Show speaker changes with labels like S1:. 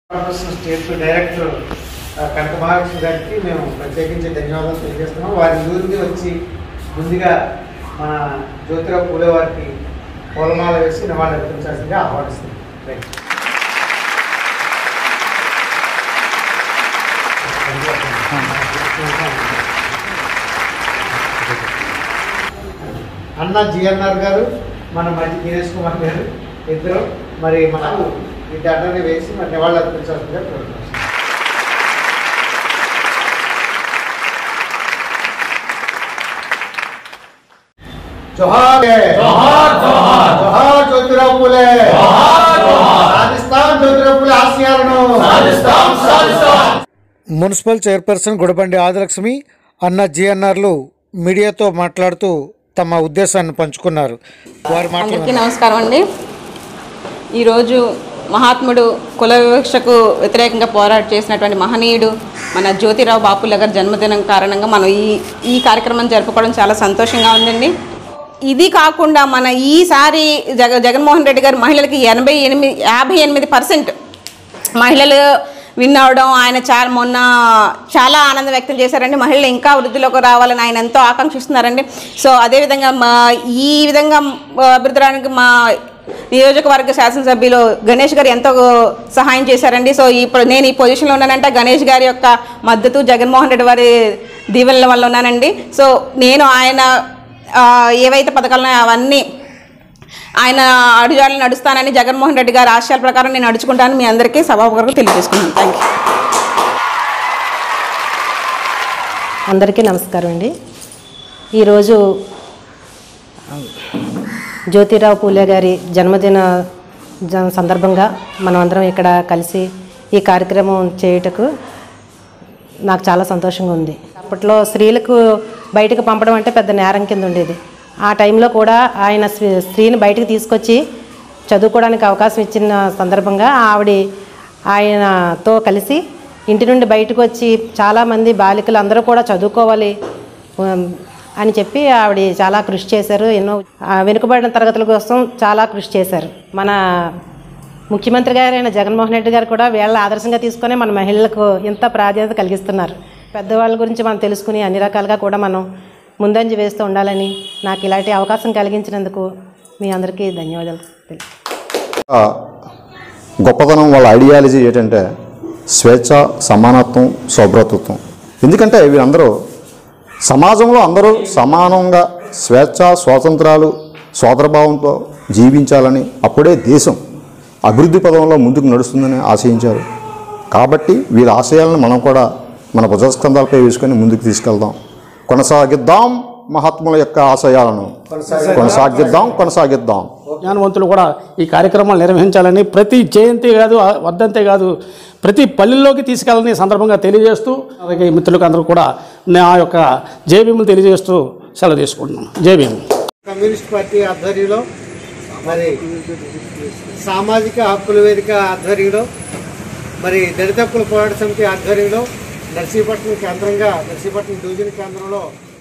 S1: Corporation state director ఆ, కనక మహాలక్ష్మి గారికి మేము ప్రత్యేకించి ధన్యవాదాలు తెలియజేస్తున్నాం వారి ఊరికి వచ్చి ముందుగా మన జ్యోతిరావు పూలే వారికి పూలమాల వేసి నివాళులు అర్పించాల్సిందిగా ఆహ్వానిస్తున్నాం రైట్. అన్న జిఎన్ఆర్ గారు మన మధ్య దినేష్ కుమార్ గారు ఇద్దరు మరి మన ఈ దండని వేసి మరి నివాళులు అర్పించాల్సిందిగా కోరుతున్నాం జోహార్
S2: జోహార్, జోహార్.
S1: జోహార్ జ్యోతిరావు పూలే
S2: జోహార్, జోహార్.
S1: సాధిస్తాం జ్యోతిరావు పూలే ఆశయాలను
S2: సాధిస్తాం సాధిస్తాం
S1: మున్సిపల్ చైర్పర్సన్ గుడబండి ఆదిలక్ష్మి అన్న జిఎన్ఆర్లు మీడియాతో మాట్లాడుతూ తమ ఉద్దేశాన్ని పంచుకున్నారు వారి
S3: అందరికీ
S1: మాటలు
S3: నమస్కారం అండి ఈరోజు మహాత్ముడు కుల వివక్షకు వ్యతిరేకంగా పోరాట చేసినటువంటి మహనీయుడు మన జ్యోతిరావు బాపుల గారి జన్మదినం కారణంగా మనం ఈ ఈ కార్యక్రమం జరుపుకోవడం చాలా సంతోషంగా ఉందండి ఇది కాకుండా మన ఈసారి జగ జగన్మోహన్ రెడ్డి గారు మహిళలకి ఎనభై ఎనిమిది యాభై ఎనిమిది పర్సెంట్ మహిళలు విన్ అవడం ఆయన చాలా మొన్న చాలా ఆనందం వ్యక్తం చేశారండి మహిళలు ఇంకా వృద్ధిలోకి రావాలని ఆయన ఎంతో ఆకాంక్షిస్తున్నారండి సో అదేవిధంగా మా ఈ విధంగా ఆ, అభివృద్ధిరానికి మా నియోజకవర్గ శాసనసభ్యులు గణేష్ గారు ఎంతో సహాయం చేశారండి సో ఇప్పుడు నేను ఈ పొజిషన్లో ఉన్నానంటే గణేష్ గారి యొక్క మద్దతు జగన్మోహన్ రెడ్డి వారి దీవెనల వల్ల ఉన్నానండి సో నేను ఆయన ఆ, ఏవైతే పథకాలు ఉన్నాయో అవన్నీ ఆయన అడుగుజాడలు నడుస్తానని జగన్మోహన్ రెడ్డి గారి ఆశయాల ప్రకారం నేను నడుచుకుంటానని మీ అందరికీ సభాపూర్వకంగా తెలియజేసుకున్నాను థ్యాంక్ యూ
S4: అందరికీ నమస్కారం అండి ఈరోజు ఆ, జ్యోతిరావు పూలే గారి జన్మదిన జ- సందర్భంగా మనం అందరం ఇక్కడ కలిసి ఈ కార్యక్రమం చేయుటకు నాకు చాలా సంతోషంగా ఉంది అప్పట్లో స్త్రీలకు బయటకు పంపడం అంటే పెద్ద నేరం కింద ఉండేది ఆ టైంలో కూడా ఆయన స్త్రీ- స్త్రీని బయటకు తీసుకొచ్చి చదువుకోవడానికి అవకాశం ఇచ్చిన సందర్భంగా ఆవిడ ఆయనతో కలిసి ఇంటి నుండి బయటకు వచ్చి చాలామంది బాలికలు అందరూ కూడా చదువుకోవాలి ఉమ్, అని చెప్పి ఆవిడ చాలా కృషి చేశారు ఎన్నో ఆ, వెనుకబడిన తరగతుల కోసం చాలా కృషి చేశారు మన ముఖ్యమంత్రి గారైన జగన్మోహన్ రెడ్డి గారు కూడా వీళ్ళ ఆదర్శంగా తీసుకొని మన మహిళలకు ఇంత ప్రాధాన్యత కలిగిస్తున్నారు పెద్దవాళ్ళ గురించి మనం తెలుసుకుని అన్ని రకాలుగా కూడా మనం ముందంజ వేస్తూ ఉండాలని నాకు ఇలాంటి అవకాశం కలిగించినందుకు మీ అందరికీ ధన్యవాదాలు తెలుపు
S5: ఆ గొప్పతనం వాళ్ళ ఐడియాలజీ ఏంటంటే స్వేచ్ఛ సమానత్వం సౌభ్రతత్వం ఎందుకంటే వీరందరూ సమాజంలో అందరూ సమానంగా స్వేచ్ఛ స్వాతంత్రాలు సోదరభావంతో జీవించాలని అప్పుడే దేశం అభివృద్ధి పదంలో ముందుకు నడుస్తుందని ఆశయించారు కాబట్టి వీరి ఆశయాలను మనం కూడా మన భుజస్కంధాలపై వేసుకొని ముందుకు తీసుకెళ్దాం కొనసాగిద్దాం మహాత్ముల యొక్క ఆశయాలను కొనసాగిద్దాం కొనసాగిద్దాం
S6: జ్ఞానవంతులు కూడా ఈ కార్యక్రమాలు నిర్వహించాలని ప్రతి జయంతి కాదు ఆ వర్ధంతే కాదు ప్రతి పల్లెల్లోకి తీసుకెళ్ళని ఈ సందర్భంగా తెలియజేస్తూ అలాగే ఈ మిత్రులకు అందరూ కూడా నా యొక్క జయభీములు తెలియజేస్తూ సెలవు తీసుకుంటున్నాను జై భీమ్
S1: కమ్యూనిస్ట్ పార్టీ ఆధ్వర్యంలో మరి సామాజిక హక్కుల వేదిక ఆధ్వర్యంలో మరి దళిత హక్కుల పోరాట సమితి ఆధ్వర్యంలో నర్సీపట్నం కేంద్రంగా నర్సీపట్నం డివిజన్ కేంద్రంలో